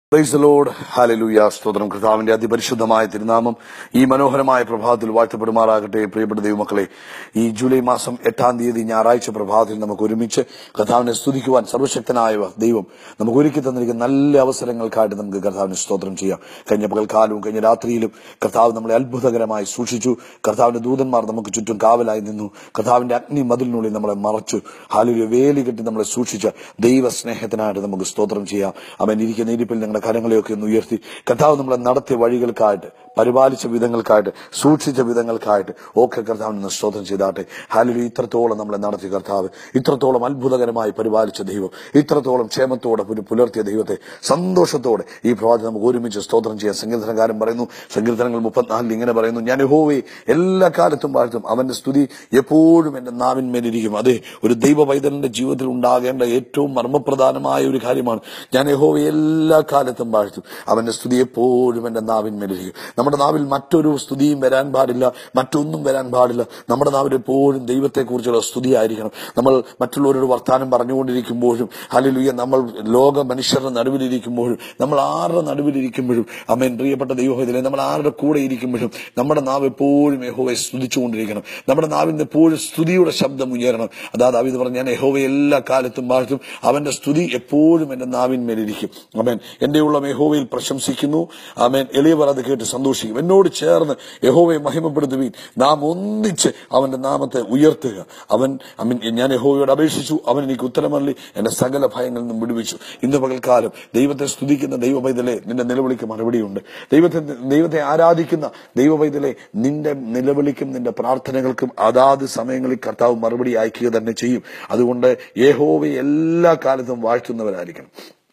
price load hallelujah സ്തോത്രം കർത്താവിന്റെ അതിപരിശുദ്ധമായ തിരുനാമം ഈ മനോഹരമായ പ്രഭാതത്തിൽ വാഴ്ത്തപ്പെടുമാറാകട്ടെ പ്രിയപ്പെട്ട ദൈവമക്കളെ ഈ ജൂലൈ മാസം എട്ടാം തീയതി ഞായറാഴ്ച പ്രഭാതത്തിൽ നമുക്ക് ഒരുമിച്ച് കർത്താവിനെ സ്തുതിക്കുവാൻ സർവശക്തനായ ദൈവം നമുക്ക് ഒരുക്കി തന്നിരിക്കുന്ന നല്ല അവസരങ്ങൾക്കായിട്ട് നമുക്ക് കർത്താവിന് സ്തോത്രം ചെയ്യാം കഴിഞ്ഞ പകൽക്കാലവും കഴിഞ്ഞ രാത്രിയിലും കർത്താവ് നമ്മളെ അത്ഭുതകരമായി സൂക്ഷിച്ചു കർത്താവിന്റെ ദൂതന്മാർ നമുക്ക് ചുറ്റും കാവലായി നിന്നു കർത്താവിന്റെ അഗ്നി മതിലിനുള്ളിൽ നമ്മളെ മറച്ചു ഹാലൊരു വേലി കെട്ടി നമ്മളെ സൂക്ഷിച്ച ദൈവ സ്നേഹത്തിനായിട്ട് നമുക്ക് സ്തോത്രം ചെയ്യാം അവൻ ഇരിക്കുന്ന ഇരിപ്പിൽ ഞങ്ങളുടെ കരങ്ങളെയൊക്കെ ഒന്ന് ഉയർത്തി കർത്താവ് നമ്മളെ നടത്തിയ വഴികൾക്കായിട്ട് പരിപാലിച്ച വിധങ്ങൾക്കായിട്ട് സൂക്ഷിച്ച വിധങ്ങൾക്കായിട്ട് ഒക്കെ കർത്താവിന് സ്തോത്രം ചെയ്താട്ടെ ഹാലൊരു ഇത്രത്തോളം നമ്മളെ നടത്തിയ കർത്താവ് ഇത്രത്തോളം അത്ഭുതകരമായി പരിപാലിച്ച ദൈവം ഇത്രത്തോളം ക്ഷേമത്തോടെ പുലി- പുലർത്തിയ ദൈവത്തെ സന്തോഷത്തോടെ ഈ പ്രഭാതം നമുക്ക് ഒരുമിച്ച് സ്തോത്രം ചെയ്യാം സങ്കീർത്തനകാരൻ പറയുന്നു സങ്കീർത്തനങ്ങൾ മുപ്പത്തിനാലിൽ ഇങ്ങനെ പറയുന്നു ഞാൻ യഹോവയെ എല്ലാ കാലത്തും വാഴ്ത്തും അവന്റെ സ്തുതി എപ്പോഴും എന്റെ നാവിന്മേലിരിക്കും അതെ ഒരു ദൈവ പൈതലിന്റെ ജീവിതത്തിൽ ഉണ്ടാകേണ്ട ഏറ്റവും മർമ്മപ്രധാനമായ ഒരു കാര്യമാണ് ഞാൻ യഹോവയെ എല്ലാ കാലത്തും വാഴ്ത്തും അവന്റെ സ്തുതി എപ്പോഴും എന്റെ നാവിന്മേലിരിക്കും നമ്മുടെ നാവിൽ മറ്റൊരു സ്തുതിയും വരാൻ പാടില്ല മറ്റൊന്നും വരാൻ പാടില്ല നമ്മുടെ നാവിൽ എപ്പോഴും ദൈവത്തെക്കുറിച്ചുള്ള സ്തുതിയായിരിക്കണം നമ്മൾ മറ്റുള്ളവരോട് വർത്താനം പറഞ്ഞുകൊണ്ടിരിക്കുമ്പോഴും ഹല്ലേലൂയ നമ്മൾ ലോക മനുഷ്യരുടെ നടുവിലിരിക്കുമ്പോഴും നമ്മൾ ആരുടെ നടുവിലിരിക്കുമ്പോഴും അമ്മേൻ പ്രിയപ്പെട്ട ദൈവത്തിലെ നമ്മൾ ആരുടെ കൂടെ ഇരിക്കുമ്പോഴും നമ്മുടെ നാവ് എപ്പോഴും യഹോവയെ സ്തുതിച്ചുകൊണ്ടിരിക്കണം നമ്മുടെ നാവിൽ നിന്ന് എപ്പോഴും സ്തുതിയുടെ ശബ്ദം ഉയരണം അതാ ദാവീദ് പറഞ്ഞു ഞാൻ യഹോവയെ എല്ലാ കാലത്തും വാഴ്ത്തും അവന്റെ സ്തുതി എപ്പോഴും എന്റെ നാവിന്മേലിരിക്കും അമേൻ എന്റെ ഉള്ള യഹോവയിൽ പ്രശംസിക്കുന്നു അമേൻ എളിയവർ അത് കേട്ട് സന്തോഷിക്കും എന്നോട് ചേർന്ന് യഹോവയെ മഹിമപ്പെടുത്തുവീൻ നാം ഒന്നിച്ച് അവന്റെ നാമത്തെ ഉയർത്തുക അവൻ അമീൻ ഞാൻ യഹോവയോട് അപേക്ഷിച്ചു അവൻ എനിക്ക് ഉത്തരമല്ലി എന്റെ സകല ഭയങ്ങളിൽ നിന്നും വിടുവിച്ചു ഇന്ന് പകൽക്കാലം ദൈവത്തെ സ്തുതിക്കുന്ന ദൈവ പൈതലെ നിന്റെ നിലവിളിക്ക് മറുപടിയുണ്ട് ദൈവത്തെ ദൈവത്തെ ആരാധിക്കുന്ന ദൈവ പൈതലെ നിന്റെ നിലവിളിക്കും നിന്റെ പ്രാർത്ഥനകൾക്കും അതാത് സമയങ്ങളിൽ കർത്താവ് മറുപടി അയക്കുക തന്നെ ചെയ്യും അതുകൊണ്ട് യഹോവയെ എല്ലാ കാലത്തും വാഴ്ത്തുന്നവരായിരിക്കണം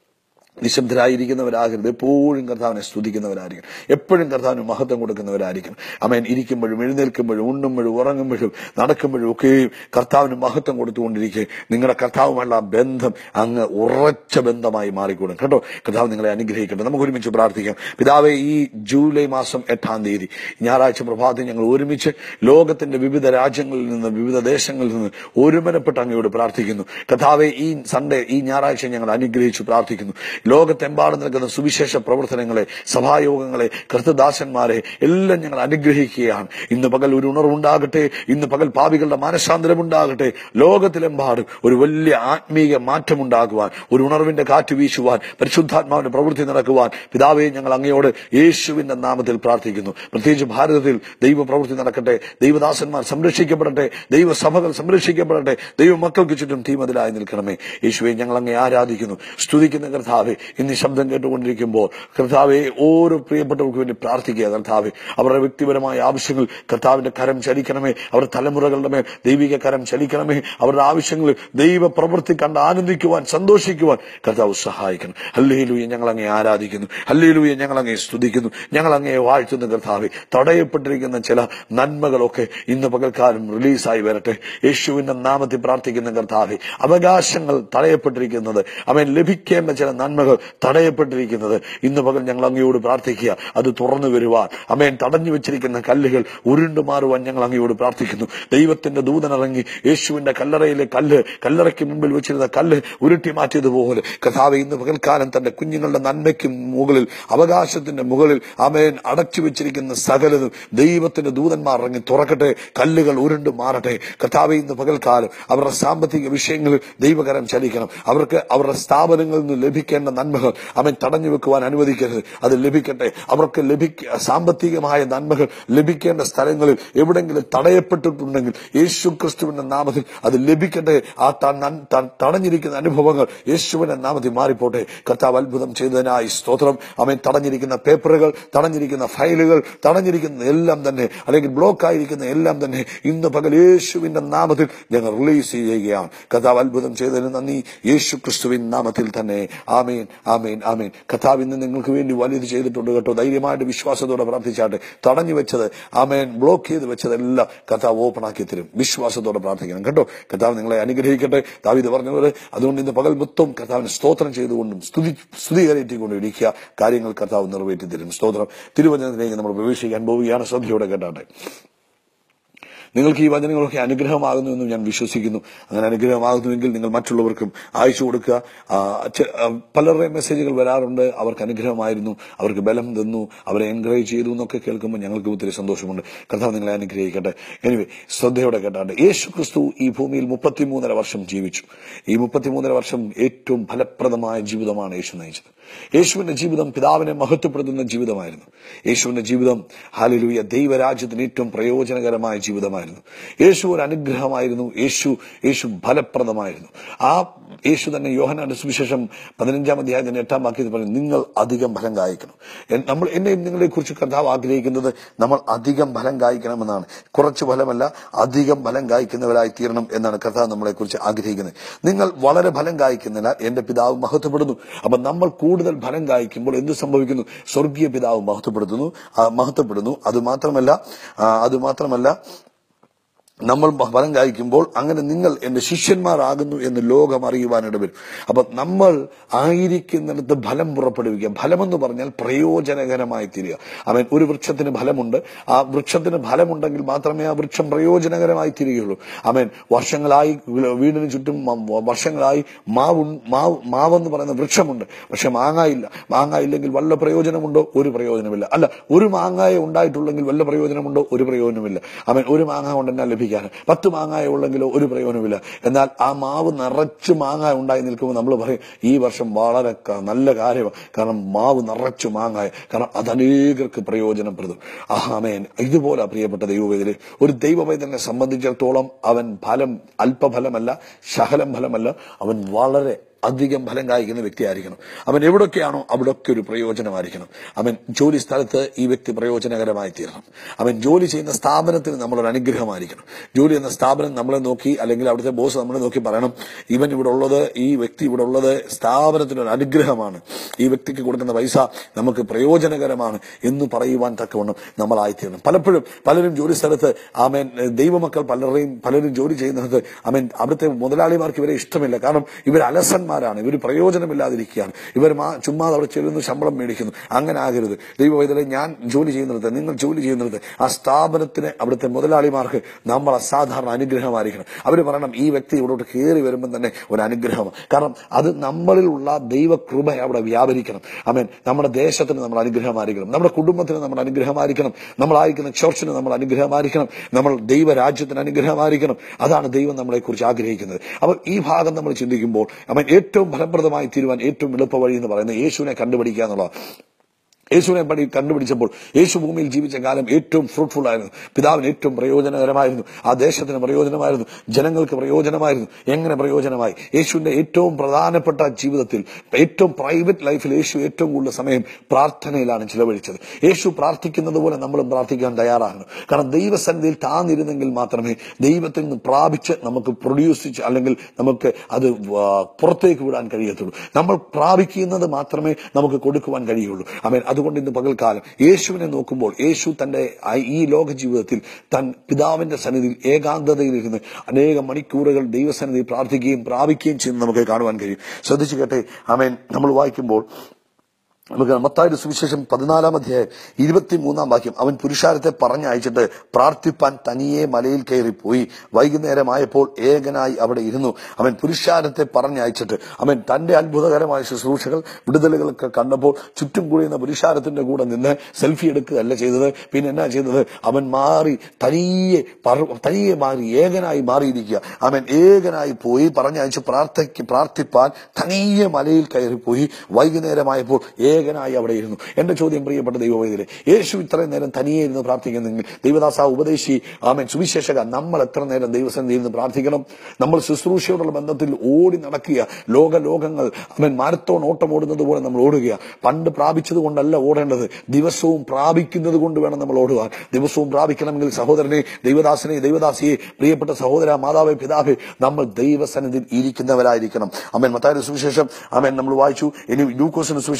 നിശബ്ദരായിരിക്കുന്നവരാകരുത് എപ്പോഴും കർത്താവിനെ സ്തുതിക്കുന്നവരായിരിക്കണം എപ്പോഴും കർത്താവിന് മഹത്വം കൊടുക്കുന്നവരായിരിക്കണം അമേൻ ഇരിക്കുമ്പോഴും എഴുന്നേൽക്കുമ്പോഴും ഉണ്ണുമ്പോഴും ഉറങ്ങുമ്പോഴും നടക്കുമ്പോഴും ഒക്കെയും കർത്താവിന് മഹത്വം കൊടുത്തുകൊണ്ടിരിക്കുക നിങ്ങളുടെ കർത്താവുമായുള്ള ആ ബന്ധം അങ്ങ് ഉറച്ച ബന്ധമായി മാറിക്കൂടും കേട്ടോ കർത്താവ് നിങ്ങളെ അനുഗ്രഹിക്കട്ടെ നമുക്ക് ഒരുമിച്ച് പ്രാർത്ഥിക്കാം പിതാവെ ഈ ജൂലൈ മാസം എട്ടാം തീയതി ഞായറാഴ്ച പ്രഭാതത്തിൽ ഞങ്ങൾ ഒരുമിച്ച് ലോകത്തിന്റെ വിവിധ രാജ്യങ്ങളിൽ നിന്ന് വിവിധ ദേശങ്ങളിൽ നിന്ന് ഒരുമനപ്പെട്ട് അങ്ങയോട് പ്രാർത്ഥിക്കുന്നു കഥാവെ ഈ സൺഡേ ഈ ഞായറാഴ്ച ഞങ്ങൾ അനുഗ്രഹിച്ചു പ്രാർത്ഥിക്കുന്നു ലോകത്തെമ്പാടും നിൽക്കുന്ന സുവിശേഷ പ്രവർത്തനങ്ങളെ സഭായോഗങ്ങളെ കൃതദാസന്മാരെ എല്ലാം ഞങ്ങൾ അനുഗ്രഹിക്കുകയാണ് ഇന്ന് പകൽ ഒരു ഉണർവുണ്ടാകട്ടെ ഇന്ന് പകൽ പാപികളുടെ മാനസാന്തരമുണ്ടാകട്ടെ ലോകത്തിലെമ്പാടും ഒരു വലിയ ആത്മീയ മാറ്റമുണ്ടാകുവാൻ ഒരു ഉണർവിന്റെ കാറ്റ് വീശുവാൻ പരിശുദ്ധാത്മാവിന്റെ പ്രവൃത്തി നടക്കുവാൻ പിതാവെ ഞങ്ങൾ അങ്ങയോട് യേശുവിന്റെ നാമത്തിൽ പ്രാർത്ഥിക്കുന്നു പ്രത്യേകിച്ച് ഭാരതത്തിൽ ദൈവ പ്രവൃത്തി നടക്കട്ടെ ദൈവദാസന്മാർ സംരക്ഷിക്കപ്പെടട്ടെ ദൈവസഭകൾ സംരക്ഷിക്കപ്പെടട്ടെ ദൈവ മക്കൾക്ക് ചുറ്റും തീമതിലായി നിൽക്കണമേ യേശുവെ ഞങ്ങൾ അങ്ങേ ആരാധിക്കുന്നു സ്തുതിക്കുന്ന കർത്താവെ ഇന്ന് ഈ ശബ്ദം കേട്ടുകൊണ്ടിരിക്കുമ്പോൾ കർത്താവെ ഓരോ പ്രിയപ്പെട്ടവർക്ക് വേണ്ടി പ്രാർത്ഥിക്കുക കർത്താവെ അവരുടെ വ്യക്തിപരമായ ആവശ്യങ്ങൾ കർത്താവിന്റെ കരം ചലിക്കണമേ അവരുടെ തലമുറകളുടെ മേൽ ദൈവിക കരം ചലിക്കണമേ അവരുടെ ആവശ്യങ്ങൾ ദൈവ പ്രവൃത്തി കണ്ട് ആനന്ദിക്കുവാൻ സന്തോഷിക്കുവാൻ കർത്താവ് സഹായിക്കണം ഹല്ലേലൂയ ഞങ്ങൾ അങ്ങേ ആരാധിക്കുന്നു ഹല്ലേലൂയ ഞങ്ങൾ അങ്ങേ സ്തുതിക്കുന്നു ഞങ്ങൾ അങ്ങേ വാഴ്ത്തുന്ന കർത്താവെ തടയപ്പെട്ടിരിക്കുന്ന ചില നന്മകളൊക്കെ ഇന്ന് പകൽക്കാലം റിലീസായി വരട്ടെ യേശുവിന്റെ നാമത്തിൽ പ്രാർത്ഥിക്കുന്ന കർത്താവെ അവകാശങ്ങൾ തടയപ്പെട്ടിരിക്കുന്നത് അവൻ ലഭിക്കേണ്ട ചില നന്മകൾ തടയപ്പെട്ടിരിക്കുന്നത് ഇന്ന് പകൽ ഞങ്ങൾ അങ്ങയോട് പ്രാർത്ഥിക്കുക അത് തുറന്നു വരുവാൻ അമേൻ തടഞ്ഞു വെച്ചിരിക്കുന്ന കല്ലുകൾ ഉരുണ്ടു മാറുവാൻ ഞങ്ങൾ അങ്ങയോട് പ്രാർത്ഥിക്കുന്നു ദൈവത്തിന്റെ ദൂതനിറങ്ങി യേശുവിന്റെ കല്ലറയിലെ കല്ല് കല്ലറയ്ക്ക് മുമ്പിൽ വെച്ചിരുന്ന കല്ല് ഉരുട്ടി മാറ്റിയതുപോലെ കഥാവ് ഇന്ന് പകൽക്കാലം തന്റെ കുഞ്ഞുങ്ങളുടെ നന്മയ്ക്ക് മുകളിൽ അവകാശത്തിന്റെ മുകളിൽ അമേൻ അടച്ചു വെച്ചിരിക്കുന്ന സകലതും ദൈവത്തിന്റെ ദൂതന്മാർ ഇറങ്ങി തുറക്കട്ടെ കല്ലുകൾ ഉരുണ്ടു മാറട്ടെ കഥാവ് ഇന്ന് പകൽക്കാലം അവരുടെ സാമ്പത്തിക വിഷയങ്ങളിൽ ദൈവകരം ചലിക്കണം അവർക്ക് അവരുടെ സ്ഥാപനങ്ങളിൽ നിന്ന് ലഭിക്കേണ്ട നന്മകൾ അവൻ തടഞ്ഞു വെക്കുവാൻ അനുവദിക്കരുത് അത് ലഭിക്കട്ടെ അവർക്ക് ലഭിക്ക സാമ്പത്തികമായ നന്മകൾ ലഭിക്കേണ്ട സ്ഥലങ്ങളിൽ എവിടെങ്കിലും തടയപ്പെട്ടിട്ടുണ്ടെങ്കിൽ യേശു ക്രിസ്തുവിന്റെ നാമത്തിൽ അത് ലഭിക്കട്ടെ ആ ത- നൻ- ത- തടഞ്ഞിരിക്കുന്ന അനുഭവങ്ങൾ യേശുവിന്റെ നാമത്തിൽ മാറിപ്പോട്ടെ കർത്താവ് അത്ഭുതം ചെയ്തതിനായി സ്തോത്രം അവൻ തടഞ്ഞിരിക്കുന്ന പേപ്പറുകൾ തടഞ്ഞിരിക്കുന്ന ഫയലുകൾ തടഞ്ഞിരിക്കുന്ന എല്ലാം തന്നെ അല്ലെങ്കിൽ ബ്ലോക്ക് ആയിരിക്കുന്ന എല്ലാം തന്നെ ഇന്ന് പകൽ യേശുവിന്റെ നാമത്തിൽ ഞങ്ങൾ റിലീസ് ചെയ്യുകയാണ് കർത്താവ് അത്ഭുതം ചെയ്തതിന് നന്ദി യേശു ക്രിസ്തുവിൻ നാമത്തിൽ തന്നെ ആമേൻ ആമേൻ ആമേൻ കർത്താവ് ഇന്ന് നിങ്ങൾക്ക് വേണ്ടി വലുത് ചെയ്തിട്ടുണ്ട് കേട്ടോ ധൈര്യമായിട്ട് വിശ്വാസത്തോടെ പ്രാർത്ഥിച്ചാട്ടെ തടഞ്ഞു വെച്ചത് ആമേൻ ബ്ലോക്ക് ചെയ്ത് വെച്ചതെല്ലാം കർത്താവ് ഓപ്പൺ ആക്കി തരും വിശ്വാസത്തോടെ പ്രാർത്ഥിക്കണം കേട്ടോ കർത്താവ് നിങ്ങളെ അനുഗ്രഹിക്കട്ടെ ദാവീദ് പറഞ്ഞതുപോലെ അതുകൊണ്ട് ഇന്ന് പകൽ മൊത്തം കർത്താവിനെ സ്തോത്രം ചെയ്തുകൊണ്ടും സ്തുതി സ്തുതി കയറ്റിക്കൊണ്ടും ഇരിക്കുക കാര്യങ്ങൾ കർത്താവ് നിറവേറ്റി തരും സ്തോത്രം തിരുവചനത്തിലേക്ക് നമ്മൾ പ്രവേശിക്കാൻ പോവുകയാണ് ശ്രദ്ധയോടെ കേട്ടാട്ടെ നിങ്ങൾക്ക് ഈ വചനങ്ങളൊക്കെ അനുഗ്രഹമാകുന്നു എന്ന് ഞാൻ വിശ്വസിക്കുന്നു അങ്ങനെ അനുഗ്രഹമാകുന്നുവെങ്കിൽ നിങ്ങൾ മറ്റുള്ളവർക്കും അയച്ചു കൊടുക്കുക ആ, ചെ- ആ, പലരുടെയും മെസ്സേജുകൾ വരാറുണ്ട് അവർക്ക് അനുഗ്രഹമായിരുന്നു അവർക്ക് ബലം തന്നു അവരെ എൻകറേജ് ചെയ്തു എന്നൊക്കെ കേൾക്കുമ്പോൾ ഞങ്ങൾക്ക് ഒത്തിരി സന്തോഷമുണ്ട് കർത്താവ് നിങ്ങളെ അനുഗ്രഹിക്കട്ടെ എനിവേ ശ്രദ്ധയോടെ കേട്ടാണ്ട് യേശു ക്രിസ്തു ഈ ഭൂമിയിൽ മുപ്പത്തിമൂന്നര വർഷം ജീവിച്ചു ഈ മുപ്പത്തിമൂന്നര വർഷം ഏറ്റവും ഫലപ്രദമായ ജീവിതമാണ് യേശു നയിച്ചത് യേശുവിന്റെ ജീവിതം പിതാവിനെ മഹത്വപ്പെടുത്തുന്ന ജീവിതമായിരുന്നു യേശുവിന്റെ ജീവിതം ഹാലിലൂയ ദൈവരാജ്യത്തിന് ഏറ്റവും പ്രയോജനകരമായ ജീവിതമായിരുന്നു യേശു ഒരു അനുഗ്രഹമായിരുന്നു യേശു യേശു ഫലപ്രദമായിരുന്നു ആ യേശു തന്നെ യോഹനാന്റെ സുവിശേഷം പതിനഞ്ചാം അധ്യായത്തിന്റെ എട്ടാം വാക്യത്തിൽ പറഞ്ഞു നിങ്ങൾ അധികം ഫലം കായ്ക്കണം എൻ- നമ്മൾ എന്നെയും നിങ്ങളെ കുറിച്ച് കർത്താവ് ആഗ്രഹിക്കുന്നത് നമ്മൾ അധികം ഫലം കായ്ക്കണമെന്നാണ് കുറച്ച് ഫലമല്ല അധികം ഫലം കായ്ക്കുന്നവരായി തീരണം എന്നാണ് കർത്താവ് നമ്മളെ കുറിച്ച് ആഗ്രഹിക്കുന്നത് നിങ്ങൾ വളരെ ഫലം കായ്ക്കുന്നതിനാൽ എന്റെ പിതാവ് മഹത്വപ്പെടുന്നു അപ്പൊ നമ്മൾ കൂടുതൽ ഫലം കായ്ക്കുമ്പോൾ എന്ത് സംഭവിക്കുന്നു സ്വർഗീയ പിതാവ് മഹത്വപ്പെടുത്തുന്നു ആ, മഹത്വപ്പെടുന്നു അത് മാത്രമല്ല ആ, അത് മാത്രമല്ല നമ്മൾ ഫലം കായ്ക്കുമ്പോൾ അങ്ങനെ നിങ്ങൾ എന്റെ ശിഷ്യന്മാരാകുന്നു എന്ന് ലോകം അറിയുവാനിട വരും അപ്പൊ നമ്മൾ ആയിരിക്കുന്നിടത്ത് ഫലം പുറപ്പെടുവിക്കുക ഫലമെന്ന് പറഞ്ഞാൽ പ്രയോജനകരമായി തീരുക അവൻ ഒരു വൃക്ഷത്തിന് ഫലമുണ്ട് ആ വൃക്ഷത്തിന് ഫലമുണ്ടെങ്കിൽ മാത്രമേ ആ വൃക്ഷം പ്രയോജനകരമായി തീരുകയുള്ളൂ അവൻ വർഷങ്ങളായി വീ- വീടിന് ചുറ്റും മ- വർഷങ്ങളായി മാവ് മാവ് മാവെന്ന് പറയുന്ന വൃക്ഷമുണ്ട് പക്ഷെ മാങ്ങായില്ല മാങ്ങ ഇല്ലെങ്കിൽ വല്ല പ്രയോജനമുണ്ടോ ഒരു പ്രയോജനമില്ല അല്ല ഒരു മാങ്ങായ ഉണ്ടായിട്ടുള്ളെങ്കിൽ വല്ല പ്രയോജനമുണ്ടോ ഒരു പ്രയോജനമില്ല അവൻ ഒരു മാങ്ങ കൊണ്ട് തന്നെ ലഭിക്കാൻ പത്ത് മാങ്ങായ ഉള്ളെങ്കിലോ ഒരു പ്രയോജനമില്ല എന്നാൽ ആ മാവ് നിറച്ച് മാങ്ങ ഉണ്ടായി നിൽക്കുമ്പോൾ നമ്മൾ പറയും ഈ വർഷം വളരെ ക- നല്ല കാര്യമാണ് കാരണം മാവ് നിറച്ചു മാങ്ങായ കാരണം അത് അനേകർക്ക് പ്രയോജനപ്പെടുത്തും ആമേൻ ഇതുപോലെ പ്രിയപ്പെട്ട ദൈവവേദന ഒരു ദൈവവേദനെ സംബന്ധിച്ചിടത്തോളം അവൻ ഫലം അല്പഫലമല്ല ശകലം ഫലമല്ല അവൻ വളരെ അധികം ഫലം കായ്ക്കുന്ന വ്യക്തിയായിരിക്കണം അവൻ എവിടൊക്കെയാണോ അവിടൊക്കെ ഒരു പ്രയോജനമായിരിക്കണം അവൻ ജോലി സ്ഥലത്ത് ഈ വ്യക്തി പ്രയോജനകരമായി തീരണം അവൻ ജോലി ചെയ്യുന്ന സ്ഥാപനത്തിന് നമ്മളൊരു അനുഗ്രഹമായിരിക്കണം ജോലി എന്ന സ്ഥാപനം നമ്മളെ നോക്കി അല്ലെങ്കിൽ അവിടുത്തെ ബോസ് നമ്മളെ നോക്കി പറയണം ഇവൻ ഇവിടെ ഉള്ളത് ഈ വ്യക്തി ഇവിടെ ഉള്ളത് സ്ഥാപനത്തിന് ഒരു അനുഗ്രഹമാണ് ഈ വ്യക്തിക്ക് കൊടുക്കുന്ന പൈസ നമുക്ക് പ്രയോജനകരമാണ് എന്ന് പറയുവാൻ തക്കവണ്ണം നമ്മളായിത്തീരണം പലപ്പോഴും പലരും ജോലി സ്ഥലത്ത് ആമേൻ ദൈവമക്കൾ പലരെയും പലരും ജോലി ചെയ്യുന്നത് ആമേൻ അവിടുത്തെ മുതലാളിമാർക്ക് ഇവരെ ഇഷ്ടമില്ല കാരണം ഇവർ അലസന്മാരാണ് ഇവർ പ്രയോജനമില്ലാതിരിക്കുകയാണ് ഇവർ മാ ചുമ്മാ അവിടെ ചെല്ലുന്നു ശമ്പളം മേടിക്കുന്നു അങ്ങനെ ആകരുത് ദൈവവൈദ്യരെ ഞാൻ ജോലി ചെയ്യുന്നിടത്ത് നിങ്ങൾ ജോലി ചെയ്യുന്നിടത്ത് ആ സ്ഥാപനത്തിന് അവിടുത്തെ മുതലാളിമാർക്ക് നമ്മൾ അസാധാരണ അനുഗ്രഹമായിരിക്കണം അവർ പറയണം ഈ വ്യക്തി ഇവിടോട്ട് കയറി വരുമ്പോൾ തന്നെ ഒരു അനുഗ്രഹമാണ് കാരണം അത് നമ്മളിലുള്ള ദൈവകൃപ അവിടെ വ്യാപരിക്കണം അമേൻ നമ്മുടെ ദേശത്തിന് നമ്മൾ അനുഗ്രഹമായിരിക്കണം നമ്മുടെ കുടുംബത്തിന് നമ്മൾ അനുഗ്രഹമായിരിക്കണം നമ്മളായിരിക്കുന്ന ചർച്ചിന് നമ്മൾ അനുഗ്രഹമായിരിക്കണം നമ്മൾ ദൈവരാജ്യത്തിന് അനുഗ്രഹമായിരിക്കണം അതാണ് ദൈവം നമ്മളെ കുറിച്ച് ആഗ്രഹിക്കുന്നത് അപ്പോൾ ഈ ഭാഗം നമ്മൾ ചിന്തിക്കുമ്പോൾ അവൻ ഏറ്റവും ഫലപ്രദമായി തീരുവാൻ ഏറ്റവും എളുപ്പ വഴി എന്ന് പറയുന്നത് യേശുവിനെ കണ്ടുപിടിക്കുക എന്നുള്ളതാണ് യേശുവിനെ പടി കണ്ടുപിടിച്ചപ്പോൾ യേശു ഭൂമിയിൽ ജീവിച്ച കാലം ഏറ്റവും ഫ്രൂട്ട്ഫുൾ ആയിരുന്നു പിതാവിന് ഏറ്റവും പ്രയോജനകരമായിരുന്നു ആ ദേശത്തിന് പ്രയോജനമായിരുന്നു ജനങ്ങൾക്ക് പ്രയോജനമായിരുന്നു എങ്ങനെ പ്രയോജനമായി യേശുവിന്റെ ഏറ്റവും പ്രധാനപ്പെട്ട ജീവിതത്തിൽ ഏറ്റവും പ്രൈവറ്റ് ലൈഫിൽ യേശു ഏറ്റവും കൂടുതൽ സമയം പ്രാർത്ഥനയിലാണ് ചിലവഴിച്ചത് യേശു പ്രാർത്ഥിക്കുന്നത് പോലെ നമ്മളും പ്രാർത്ഥിക്കാൻ തയ്യാറാകണം കാരണം ദൈവസന്നിധിയിൽ താന്നിരുന്നെങ്കിൽ മാത്രമേ ദൈവത്തിൽ നിന്ന് പ്രാപിച്ച് നമുക്ക് പ്രൊഡ്യൂസ് അല്ലെങ്കിൽ നമുക്ക് അത് ആ, പുറത്തേക്ക് വിടാൻ കഴിയത്തുള്ളൂ നമ്മൾ പ്രാപിക്കുന്നത് മാത്രമേ നമുക്ക് കൊടുക്കുവാൻ കഴിയുള്ളൂ അവൻ അതുകൊണ്ട് ഇന്ന് പകൽക്കാലം യേശുവിനെ നോക്കുമ്പോൾ യേശു തന്റെ ആ- ഈ ലോക ജീവിതത്തിൽ തൻ പിതാവിന്റെ സന്നിധിയിൽ ഏകാന്തതയിലിരുന്ന് അനേകം മണിക്കൂറുകൾ ദൈവസന്നിധി പ്രാർത്ഥിക്കുകയും പ്രാപിക്കുകയും ചെയ്യുന്നത് നമുക്ക് കാണുവാൻ കഴിയും ശ്രദ്ധിച്ചു കേട്ടെ അവൻ നമ്മൾ വായിക്കുമ്പോൾ നമുക്ക് മത്തായുടെ സുവിശേഷം പതിനാലാം അധ്യായം ഇരുപത്തിമൂന്നാം വാക്യം അവൻ പുരുഷാരത്തെ പറഞ്ഞയച്ചിട്ട് പ്രാർത്ഥിപ്പാൻ തനിയെ മലയിൽ കയറിപ്പോയി വൈകുന്നേരമായപ്പോൾ ഏകനായി അവിടെ ഇരുന്നു അവൻ പുരുഷാരത്തെ പറഞ്ഞയച്ചിട്ട് അവൻ തന്റെ അത്ഭുതകരമായ ശുശ്രൂഷകൾ വിടുതലുകളൊക്കെ കണ്ടപ്പോൾ ചുറ്റും കൂടിയുന്ന പുരുഷാരത്തിന്റെ കൂടെ നിന്ന് സെൽഫി എടുക്കുകയല്ല ചെയ്തത് പിന്നെ എന്നാ ചെയ്തത് അവൻ മാറി തനിയെ പറ- തനിയെ മാറി ഏകനായി മാറിയിരിക്കുക അവൻ ഏകനായി പോയി പറഞ്ഞയച്ച് പ്രാർത്ഥിക്ക് പ്രാർത്ഥിപ്പാൻ തനിയെ മലയിൽ കയറിപ്പോയി വൈകുന്നേരമായപ്പോൾ ഏകനായി അവിടെ ഇരുന്നു എന്റെ ചോദ്യം പ്രിയപ്പെട്ട ദൈവവൈദ്യരെ യേശു ഇത്രയും നേരം തനിയെ ഇരുന്ന് പ്രാർത്ഥിക്കുന്നെങ്കിൽ ദൈവദാസ ഉപദേശി ആമൻ സുവിശേഷക നമ്മൾ എത്ര നേരം ദൈവസന്നിധിയിൽ നിന്ന് പ്രാർത്ഥിക്കണം നമ്മൾ ശുശ്രൂഷയോടുള്ള ബന്ധത്തിൽ ഓടി നടക്കുക ലോക ലോകങ്ങൾ അവൻ മാരത്തോൺ ഓട്ടം ഓടുന്നത് പോലെ നമ്മൾ ഓടുക പണ്ട് പ്രാപിച്ചത് കൊണ്ടല്ല ഓടേണ്ടത് ദിവസവും പ്രാപിക്കുന്നത് കൊണ്ട് വേണം നമ്മൾ ഓടുവാൻ ദിവസവും പ്രാപിക്കണമെങ്കിൽ സഹോദരനെ ദൈവദാസനെ ദൈവദാസിയെ പ്രിയപ്പെട്ട സഹോദര മാതാവേ പിതാവേ നമ്മൾ ദൈവസന്നിധിയിൽ ഇരിക്കുന്നവരായിരിക്കണം അമേൻ മത്തായുടെ സുവിശേഷം അമേൻ നമ്മൾ വായിച്ചു ഇനി ലൂക്കോസിന്റെ സുവിശേഷം അഞ്ചാം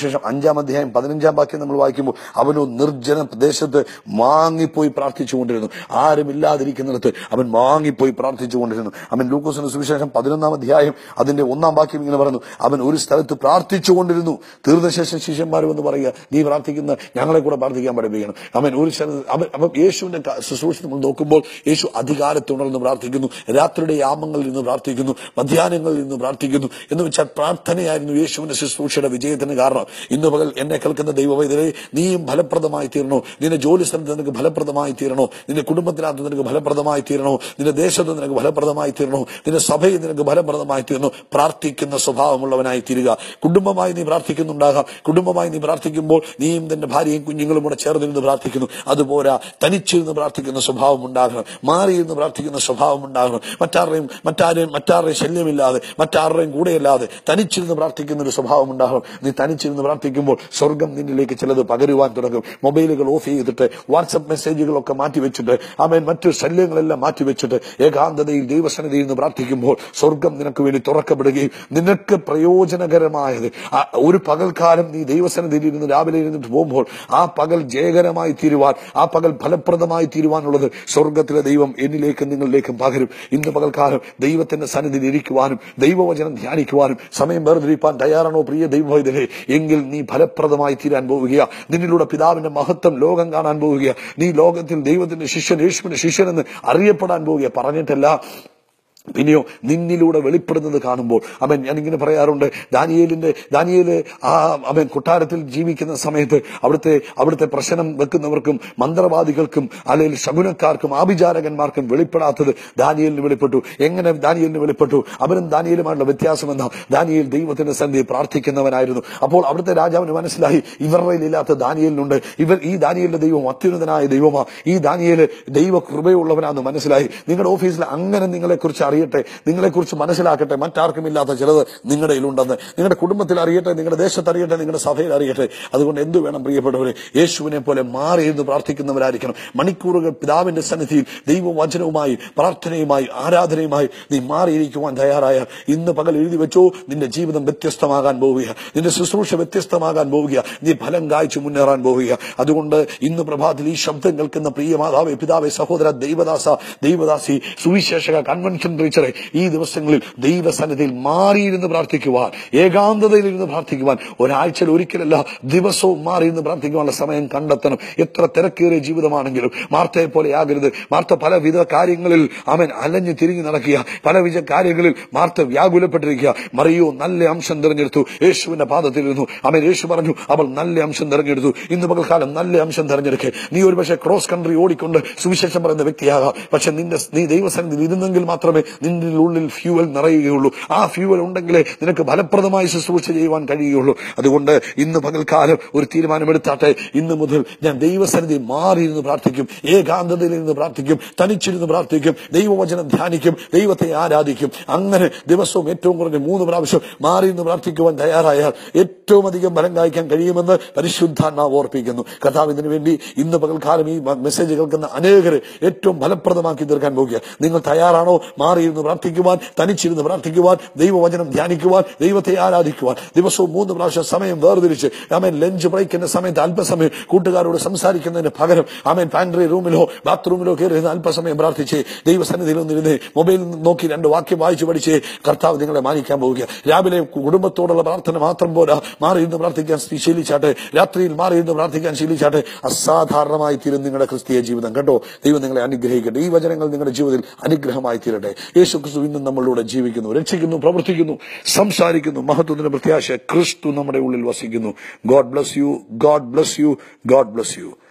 അഞ്ചാം അധ്യായം പതിനഞ്ചാം വാക്യം നമ്മൾ വായിക്കുമ്പോൾ അവനോ നിർജ്ജന പ്രദേശത്ത് വാങ്ങിപ്പോയി പ്രാർത്ഥിച്ചുകൊണ്ടിരുന്നു ആരുമില്ലാതിരിക്കുന്നിടത്ത് അവൻ വാങ്ങിപ്പോയി പ്രാർത്ഥിച്ചുകൊണ്ടിരുന്നു അവൻ ലൂക്കോസിന് സുവിശേഷം പതിനൊന്നാം അധ്യായം അതിന്റെ ഒന്നാം വാക്യം ഇങ്ങനെ പറഞ്ഞു അവൻ ഒരു സ്ഥലത്ത് പ്രാർത്ഥിച്ചുകൊണ്ടിരുന്നു തീർന്ന ശേഷം ശിഷ്യന്മാർ എന്ന് പറയുക നീ പ്രാർത്ഥിക്കുന്ന ഞങ്ങളെ കൂടെ പ്രാർത്ഥിക്കാൻ പഠിപ്പിക്കണം അവൻ ഒരു സ്ഥലത്ത് അവൻ അവൻ യേശുവിന്റെ ക- ശുശ്രൂഷ നമ്മൾ നോക്കുമ്പോൾ യേശു അധികാരത്തുണർന്ന് പ്രാർത്ഥിക്കുന്നു രാത്രിയുടെ യാമങ്ങളിൽ നിന്ന് പ്രാർത്ഥിക്കുന്നു മധ്യാഹ്നങ്ങളിൽ നിന്ന് പ്രാർത്ഥിക്കുന്നു എന്ന് വെച്ചാൽ പ്രാർത്ഥനയായിരുന്നു യേശുവിന്റെ ശുശ്രൂഷയുടെ വിജയത്തിന് കാരണം ഇന്ന് പകൽ എന്നെ കേൾക്കുന്ന ദൈവവൈദ്യരെ നീയും ഫലപ്രദമായി തീരണോ നിന്റെ ജോലി സ്ഥലത്ത് നിനക്ക് ഫലപ്രദമായി തീരണോ നിന്റെ കുടുംബത്തിനകത്ത് നിനക്ക് ഫലപ്രദമായി തീരണോ നിന്റെ ദേശത്ത് നിനക്ക് ഫലപ്രദമായി തീരണോ നിന്റെ സഭയിൽ നിനക്ക് ഫലപ്രദമായി തീരണോ പ്രാർത്ഥിക്കുന്ന സ്വഭാവമുള്ളവനായി തീരുക കുടുംബമായി നീ പ്രാർത്ഥിക്കുന്നുണ്ടാകാം കുടുംബമായി നീ പ്രാർത്ഥിക്കുമ്പോൾ നീയും നിന്റെ ഭാര്യയും കുഞ്ഞുങ്ങളും കൂടെ ചേർന്നിരുന്ന് പ്രാർത്ഥിക്കുന്നു അതുപോരാ തനിച്ചിരുന്ന് പ്രാർത്ഥിക്കുന്ന സ്വഭാവം ഉണ്ടാകണം മാറിയിരുന്ന് പ്രാർത്ഥിക്കുന്ന സ്വഭാവം ഉണ്ടാകണം മറ്റാരുടെയും മറ്റാരെയും മറ്റാരുടെയും ശല്യമില്ലാതെ മറ്റാരുടെയും കൂടെയല്ലാതെ തനിച്ചിരുന്ന് പ്രാർത്ഥിക്കുന്ന ഒരു സ്വഭാവം ഉണ്ടാകണം നീ തനിച്ചിരുന്ന് പ്രാർത്ഥിക്കുമ്പോൾ സ്വർഗം നിന്നിലേക്ക് ചിലത് പകരുവാൻ തുടങ്ങും മൊബൈലുകൾ ഓഫ് ചെയ്തിട്ട് വാട്സപ്പ് മെസ്സേജുകളൊക്കെ മാറ്റിവെച്ചിട്ട് അവൻ മറ്റു ശല്യങ്ങളെല്ലാം മാറ്റിവെച്ചിട്ട് ഏകാന്തതയിൽ ദൈവസന്നിധിയിൽ നിന്ന് പ്രാർത്ഥിക്കുമ്പോൾ സ്വർഗം നിനക്ക് വേണ്ടി തുറക്കപ്പെടുകയും നിനക്ക് പ്രയോജനകരമായത് ആ ഒരു പകൽക്കാലം നീ ദൈവസന്നിധിയിൽ ഇരുന്ന് രാവിലെ ഇരുന്നിട്ട് പോകുമ്പോൾ ആ പകൽ ജയകരമായി തീരുവാൻ ആ പകൽ ഫലപ്രദമായി തീരുവാനുള്ളത് സ്വർഗത്തിലെ ദൈവം എന്നിലേക്കും നിങ്ങളിലേക്കും പകരും ഇന്ന് പകൽക്കാലം ദൈവത്തിന്റെ സന്നിധിയിൽ ഇരിക്കുവാനും ദൈവവചനം ധ്യാനിക്കുവാനും സമയം വേർതിരിപ്പാൻ തയ്യാറാണോ പ്രിയ ദൈവവൈദ്യരെ എങ്കിൽ നീ ഫലപ്രദമായി തീരാൻ പോവുക നിന്നിലൂടെ പിതാവിന്റെ മഹത്വം ലോകം കാണാൻ പോവുക നീ ലോകത്തിൽ ദൈവത്തിന്റെ ശിഷ്യൻ യേശുവിന്റെ ശിഷ്യനെന്ന് അറിയപ്പെടാൻ പോവുക പറഞ്ഞിട്ടല്ല പിന്നെയോ നിന്നിലൂടെ വെളിപ്പെടുന്നത് കാണുമ്പോൾ അവൻ ഞാൻ ഇങ്ങനെ പറയാറുണ്ട് ദാനിയേലിന്റെ ദാനിയേല് ആ അവൻ കൊട്ടാരത്തിൽ ജീവിക്കുന്ന സമയത്ത് അവിടുത്തെ അവിടുത്തെ പ്രശ്നം വെക്കുന്നവർക്കും മന്ത്രവാദികൾക്കും അല്ലെങ്കിൽ ശകുനക്കാർക്കും ആഭിചാരകന്മാർക്കും വെളിപ്പെടാത്തത് ദാനിയേലിന് വെളിപ്പെട്ടു എങ്ങനെ ദാനിയേലിന് വെളിപ്പെട്ടു അവനും ദാനിയേലുമായുള്ള വ്യത്യാസം എന്താ ദാനിയേൽ ദൈവത്തിന്റെ സന്ധി പ്രാർത്ഥിക്കുന്നവനായിരുന്നു അപ്പോൾ അവിടുത്തെ രാജാവിന് മനസ്സിലായി ഇവരുടെ ഇല്ലാത്ത ദാനിയേലിനുണ്ട് ഇവർ ഈ ദാനിയേലിന്റെ ദൈവം അത്യുന്നതനായ ദൈവമാ ഈ ദാനിയേല് ദൈവ കൃപയുള്ളവനാണെന്ന് മനസ്സിലായി നിങ്ങളുടെ ഓഫീസിൽ അങ്ങനെ നിങ്ങളെ കുറിച്ച് അറിയട്ടെ നിങ്ങളെ കുറിച്ച് മനസ്സിലാക്കട്ടെ മറ്റാർക്കും ഇല്ലാത്ത ചിലത് നിങ്ങളുടെ ഉണ്ടെന്ന് നിങ്ങളുടെ കുടുംബത്തിൽ അറിയട്ടെ നിങ്ങളുടെ ദേശത്ത് അറിയട്ടെ നിങ്ങളുടെ സഭയിൽ അറിയട്ടെ അതുകൊണ്ട് എന്ത് വേണം പ്രിയപ്പെട്ടവരെ യേശുവിനെ പോലെ മാറി എന്ന് പ്രാർത്ഥിക്കുന്നവരായിരിക്കണം മണിക്കൂറുകൾ പിതാവിന്റെ സന്നിധിയിൽ ദൈവവചനവുമായി പ്രാർത്ഥനയുമായി ആരാധനയുമായി നീ മാറിയിരിക്കുവാൻ തയ്യാറായ ഇന്ന് പകൽ എഴുതി വെച്ചോ നിന്റെ ജീവിതം വ്യത്യസ്തമാകാൻ പോവുക നിന്റെ ശുശ്രൂഷ വ്യത്യസ്തമാകാൻ പോവുക നീ ഫലം കായ്ച്ചു മുന്നേറാൻ പോവുക അതുകൊണ്ട് ഇന്ന് പ്രഭാതത്തിൽ ഈ ശബ്ദം കേൾക്കുന്ന പ്രിയ മാതാവേ പിതാവേ സഹോദര ദൈവദാസ ദൈവദാസി സുവിശേഷക കൺവെൻഷൻ ടീച്ചറെ ഈ ദിവസങ്ങളിൽ ദൈവസന്നിധിയിൽ മാറിയിരുന്ന് പ്രാർത്ഥിക്കുവാൻ ഏകാന്തതയിൽ ഇരുന്ന് പ്രാർത്ഥിക്കുവാൻ ഒരാഴ്ചയിൽ ഒരിക്കലല്ല ദിവസവും മാറിയിരുന്ന് പ്രാർത്ഥിക്കുവാനുള്ള സമയം കണ്ടെത്തണം എത്ര തിരക്കേറിയ ജീവിതമാണെങ്കിലും മാർത്തയെ പോലെ ആകരുത് മാർത്ത പലവിധ കാര്യങ്ങളിൽ അവൻ അലഞ്ഞു തിരിഞ്ഞു നടക്കുക പലവിധ കാര്യങ്ങളിൽ മാർത്ത വ്യാകുലപ്പെട്ടിരിക്കുക മറിയോ നല്ല അംശം തിരഞ്ഞെടുത്തു യേശുവിന്റെ പാദത്തിലിരുന്നു അവൻ യേശു പറഞ്ഞു അവൾ നല്ല അംശം തിരഞ്ഞെടുത്തു ഇന്ന് പകൽക്കാലം നല്ല അംശം തിരഞ്ഞെടുക്കുക നീ ഒരു പക്ഷേ ക്രോസ് കൺട്രി ഓടിക്കൊണ്ട് സുവിശേഷം പറയുന്ന വ്യക്തിയാകാം പക്ഷെ നിന്റെ നീ ദൈവസന്നിധിയിൽ ഇരുന്നെങ്കിൽ മാത്രമേ നിന്റെ ഉള്ളിൽ ഫ്യൂവൽ നിറയുകയുള്ളൂ ആ ഫ്യൂവൽ ഉണ്ടെങ്കിലേ നിനക്ക് ഫലപ്രദമായി ശുശ്രൂഷ ചെയ്യുവാൻ കഴിയുകയുള്ളൂ അതുകൊണ്ട് ഇന്ന് പകൽക്കാലം ഒരു തീരുമാനമെടുത്താട്ടെ ഇന്ന് മുതൽ ഞാൻ ദൈവസന്നിധി മാറിയിരുന്ന് പ്രാർത്ഥിക്കും ഏകാന്തതയിൽ ഇരുന്ന് പ്രാർത്ഥിക്കും തനിച്ചിരുന്ന് പ്രാർത്ഥിക്കും ദൈവവചനം ധ്യാനിക്കും ദൈവത്തെ ആരാധിക്കും അങ്ങനെ ദിവസവും ഏറ്റവും കുറഞ്ഞ മൂന്ന് പ്രാവശ്യം മാറിയിരുന്ന് പ്രാർത്ഥിക്കുവാൻ തയ്യാറായാൽ ഏറ്റവും അധികം ഫലം കായ്ക്കാൻ കഴിയുമെന്ന് പരിശുദ്ധാത്മാവ് ഓർപ്പിക്കുന്നു കർത്താവ് ഇതിനു വേണ്ടി ഇന്ന് പകൽക്കാലം ഈ മെസ്സേജ് കേൾക്കുന്ന അനേകരെ ഏറ്റവും ഫലപ്രദമാക്കി തീർക്കാൻ പോകുക നിങ്ങൾ തയ്യാറാണോ മാറിയിരുന്ന് പ്രാർത്ഥിക്കുവാൻ തനിച്ചിരുന്ന് പ്രാർത്ഥിക്കുവാൻ ദൈവവചനം ധ്യാനിക്കുവാൻ ദൈവത്തെ ആരാധിക്കുവാൻ ദിവസവും മൂന്ന് പ്രാവശ്യം സമയം വേർതിരിച്ച് ആമേൻ ലഞ്ച് ബ്രേക്കിന്റെ സമയത്ത് അല്പസമയം കൂട്ടുകാരോട് സംസാരിക്കുന്നതിന് പകരം ആമേൻ പാൻട്രി റൂമിലോ ബാത്റൂമിലോ കയറി ഇരുന്ന് അല്പസമയം പ്രാർത്ഥിച്ച് ദൈവസന്നിധിയിൽ ഒന്നിരുന്ന് മൊബൈൽ നോക്കി രണ്ട് വാക്യം വായിച്ചു പഠിച്ച് കർത്താവ് നിങ്ങളെ മാനിക്കാൻ പോവുക രാവിലെ കുടുംബത്തോടുള്ള പ്രാർത്ഥന മാത്രം പോരാ മാറി ഇരുന്ന് പ്രാർത്ഥിക്കാൻ ശീലിച്ചാട്ടെ രാത്രിയിൽ മാറി ഇരുന്ന് പ്രാർത്ഥിക്കാൻ ശീലിച്ചാട്ടെ അസാധാരണമായി തീരും നിങ്ങളുടെ ക്രിസ്തീയ ജീവിതം കേട്ടോ ദൈവം നിങ്ങളെ അനുഗ്രഹിക്കട്ടെ ഈ വചനങ്ങൾ നിങ്ങളുടെ ജീവിതത്തിൽ അനുഗ്രഹമായി തീരട്ടെ യേശു ക്രിസ്തു ഇന്നും നമ്മളിലൂടെ ജീവിക്കുന്നു രക്ഷിക്കുന്നു പ്രവർത്തിക്കുന്നു സംസാരിക്കുന്നു മഹത്വത്തിന്റെ പ്രത്യാശ ക്രിസ്തു നമ്മുടെ ഉള്ളിൽ വസിക്കുന്നു God bless you God bless you God bless U